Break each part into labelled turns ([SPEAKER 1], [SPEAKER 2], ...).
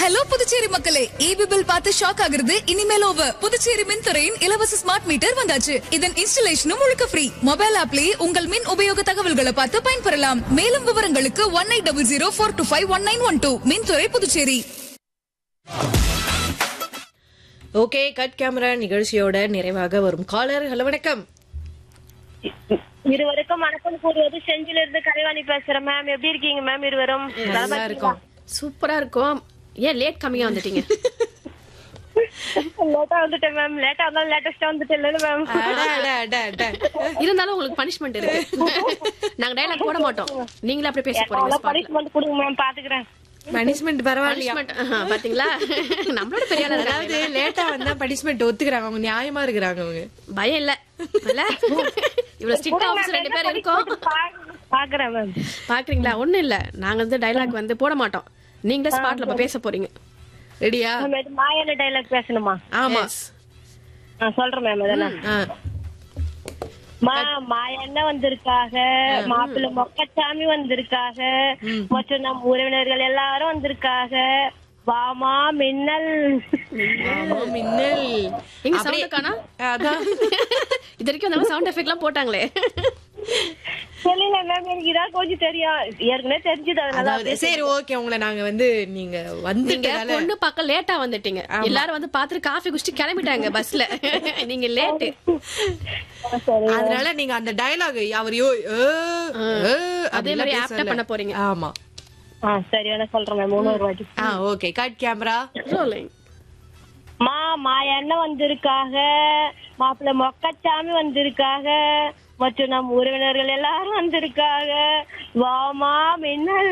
[SPEAKER 1] Hello Puducherry மக்களே EB bill பார்த்து shock ஆகுறது இனிமேல் ஓவர் புதுச்சேரி மின்துறையின் இலவச ஸ்மார்ட் மீட்டர் வந்தாச்சு இதன் இன்ஸ்டலேஷனும் முழுக்க ஃப்ரீ மொபைல் ஆப்லயே உங்கள் மின் உபயோக தகவல்களை பார்த்து பயன்பெறலாம் மேலும் விவரங்களுக்கு one eight double zero four two five one nine one two மின்துறை புதுச்சேரி
[SPEAKER 2] ஓகே கட் கேமரா நிகழ்ச்சியோட நிறைவாக வரும் காலர் ஹலோ வணக்கம்
[SPEAKER 3] இருவருக்கும் வணக்கம் கூறுவது செஞ்சில இருந்து கலைவாணி பேசுறேன் மேம் எப்படி இருக்கீங்க மேம் இருவரும்
[SPEAKER 2] நல்லா இருக்கும்
[SPEAKER 4] சூப்பரா இருக்கும் ஏன் லேட் கம்மியா வந்துட்டீங்க
[SPEAKER 3] லேட்டா வந்துட்டேன் மேம் லேட்டா வந்தாலும் லேட்டஸ்டா வந்துட்டேன் இல்ல மேம்
[SPEAKER 2] அட, அட, அட, அட.
[SPEAKER 4] இருந்தாலும் உங்களுக்கு பனிஷ்மெண்ட் இருக்கு நாங்க டைலாக் போட மாட்டோம் நீங்களே அப்படியே பேச போறீங்க
[SPEAKER 3] அவ்வளவு
[SPEAKER 4] spotல.
[SPEAKER 3] பனிஷ்மெண்ட் கொடுங்க மேம் பாத்துக்கிறேன்
[SPEAKER 2] பனிஷ்மெண்ட் பரவாயில்லையா
[SPEAKER 4] Punishment, ஆஹா, பாத்தீங்களா நம்மளோட பெரிய ஆளா இருக்காங்க.
[SPEAKER 2] அதாவது லேட்டா வந்தா பனிஷ்மெண்ட் ஒத்துக்கிறாங்க அவங்க நியாயமா இருக்கிறாங்க அவங்க
[SPEAKER 4] பயம் இல்ல இல்ல இவ்வளவு ஸ்ட்ரிக்ட் ஆபீசர் ரெண்டு பேர் இருக்கோம்
[SPEAKER 3] பாக்குறேன் மேம்
[SPEAKER 4] பாக்குறீங்களா ஒண்ணும் இல்ல நாங்க வந்து டைலாக் வந்து போட மாட்டோம் நீங்களே ஸ்பாட்ல இப்ப பேச போறீங்க
[SPEAKER 2] ரெடியா
[SPEAKER 3] மேம் மாயான டைலாக் பேசணுமா
[SPEAKER 2] ஆமா
[SPEAKER 3] நான் சொல்றேன் மேம் அதெல்லாம்
[SPEAKER 2] ஆ.
[SPEAKER 3] மா மாயண்ண வந்திருக்காக மாப்பிள்ளை மொக்கச்சாமி வந்திருக்காக மற்றும் நம் உறவினர்கள் எல்லாரும் வந்திருக்காக வாமா மின்னல்
[SPEAKER 2] ஆமா, மின்னல்
[SPEAKER 4] எங்க
[SPEAKER 2] அப்படியே-
[SPEAKER 4] சவுண்ட் காணா
[SPEAKER 2] அதான்
[SPEAKER 4] இது வரைக்கும் அந்த சவுண்ட் எஃபெக்ட் எல்லாம் போட்டாங்களே
[SPEAKER 3] சொல்லுங்க மேம் எனக்கு இதான் கொஞ்சம் தெரியும் ஏற்கனவே தெரிஞ்சது அதனால
[SPEAKER 2] அதாவது சரி ஓகே உங்களை நாங்க வந்து நீங்க
[SPEAKER 4] நீங்க
[SPEAKER 2] வந்துட்டதால
[SPEAKER 4] பொண்ணு பக்கம் லேட்டா வந்துட்டீங்க எல்லாரும் வந்து பாத்துட்டு காஃபி குடிச்சிட்டு கிளம்பிட்டாங்க பஸ்ல நீங்க லேட்டு
[SPEAKER 3] சரி
[SPEAKER 2] அதனால நீங்க அந்த டயலாக் அவர் யோ ஏ, ஏ,
[SPEAKER 4] அதே
[SPEAKER 2] அப்படிலாம்
[SPEAKER 4] மாதிரி ஆப்டா
[SPEAKER 2] பேசல.
[SPEAKER 4] பண்ண போறீங்க
[SPEAKER 2] ஆமா
[SPEAKER 3] ஆ சரி வேணா சொல்றேன் மேம் இன்னொரு வாட்டி
[SPEAKER 2] ஆ ஓகே கட் கேமரா
[SPEAKER 4] Rolling.
[SPEAKER 3] மா மாயண்ண வந்திருக்காக மாப்பிள்ளை மொக்கச்சாமி வந்திருக்காக மற்றும் நம் உறவினர்கள் எல்லாரும் வந்திருக்காக வாமா மின்னல்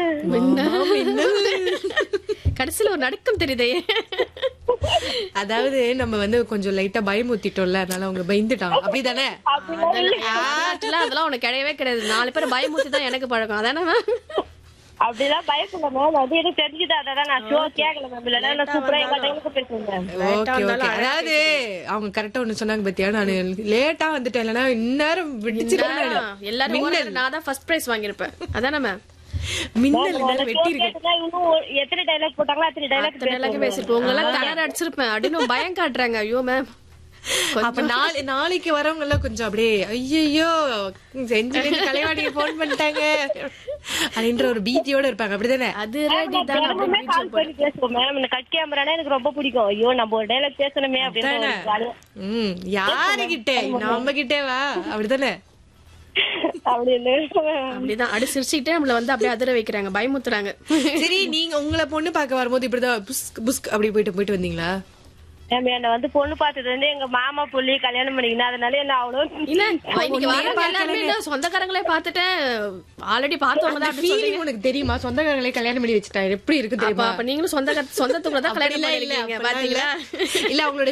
[SPEAKER 4] கடைசியில ஒரு நடுக்கம் தெரியுதே
[SPEAKER 2] அதாவது நம்ம வந்து கொஞ்சம் லைட்டா பயமுத்திட்டோம்ல அதனால அவங்க பயந்துட்டாங்க அப்படிதானே
[SPEAKER 4] அதெல்லாம் அதெல்லாம் உனக்கு கிடையவே கிடையாது நாலு பேர் பயமுத்தி தான் எனக்கு பழக்கம் அதானே ma'am?
[SPEAKER 3] அப்படிலாம் பயப்படல மேம் அது எனக்கு தெரிஞ்சுது அதான் நான் ஷோ கேட்கல மேம் இல்லைன்னா நான் சூப்பரா எங்க டைமுக்கு பேசுவேன் மேம்
[SPEAKER 2] ஓகே ஓகே அதாவது அவங்க கரெக்டா ஒண்ணு சொன்னாங்க பத்தியா நான் லேட்டா வந்துட்டேன் இல்லைன்னா இந்நேரம் விடிச்சிருக்கேன் நானு.
[SPEAKER 4] எல்லாரும் ஒரு நேரம் நான் தான் ஃபர்ஸ்ட் பிரைஸ் வாங்கியிருப்பேன் அதானே மேம்
[SPEAKER 2] மின்னல் இல்லைன்னா வெட்டி இருக்கு
[SPEAKER 3] கேட்டுதான் இன்னும் ஒரு- எத்தனை டைலாக் போட்டாங்களோ அத்தனை டைலாக்
[SPEAKER 4] அத்தனை எல்லாருக்கும் பேசிருப்போம் உங்க எல்லாம் கலர் அடிச்சிருப்பேன் அப்படின்னு பயம் காட்டுறாங்க ஐயோ மேம்
[SPEAKER 2] அப்ப நாளை நாளைக்கு வரவங்க எல்லாம் கொஞ்சம் அப்படியே ஐயோ செஞ்சு கலைவாணிக்கு போன் பண்ணிட்டாங்க அப்படின்ற ஒரு பீதியோட இருப்பாங்க அப்படிதானே
[SPEAKER 4] அது ரெடி தான்
[SPEAKER 3] தினமுமே கால் பண்ணி பேசுவோம் மேம் இந்த கட் கேமரானா எனக்கு ரொம்ப பிடிக்கும் ஐயோ நம்ம ஒரு டைலாக் பேசணுமே அப்படின்னு ஒரு ஜாலியா-
[SPEAKER 2] ம் யாருகிட்ட நம்ம கிட்டே வா அப்படிதானே
[SPEAKER 3] அப்படின்னு
[SPEAKER 4] அப்படிதான் அடி சிரிச்சுக்கிட்டே நம்மள வந்து அப்படியே அதிர வைக்கிறாங்க பயமுத்துறாங்க
[SPEAKER 2] சரி நீங்க உங்களை பொண்ணு பார்க்க வரும்போது இப்படிதான் புஸ்க் புஸ்க் அப்படி போயிட்டு போயிட்டு வந்தீங்களா
[SPEAKER 3] மேம் என்ன வந்து பொண்ணு பார்த்தது வந்து எங்க மாமா புள்ளி கல்யாணம் பண்ணிக்கணும் அதனால என்ன அவ்வளோ
[SPEAKER 4] இல்ல இன்னைக்கு வரவங்க எல்லாருமே இந்த சொந்தக்காரங்களே பார்த்துட்டேன் ஆல்ரெடி பார்த்தவங்க தான் அப்படி
[SPEAKER 2] ஃபீலிங் உனக்கு தெரியுமா சொந்தக்காரங்களே கல்யாணம் பண்ணி வச்சுட்டா எப்படி இருக்கு
[SPEAKER 4] அப்ப
[SPEAKER 2] தெரியுமா
[SPEAKER 4] அப்ப நீங்களும் சொந்த சொந்தத்துக்குள்ள தான் கல்யாணம்
[SPEAKER 2] அப்படிலாம் இல்ல,
[SPEAKER 4] பண்ணிருக்கீங்க
[SPEAKER 2] அப்படிலாம் இல்ல.
[SPEAKER 4] பாத்தீங்களா
[SPEAKER 2] இல்ல அவங்களோட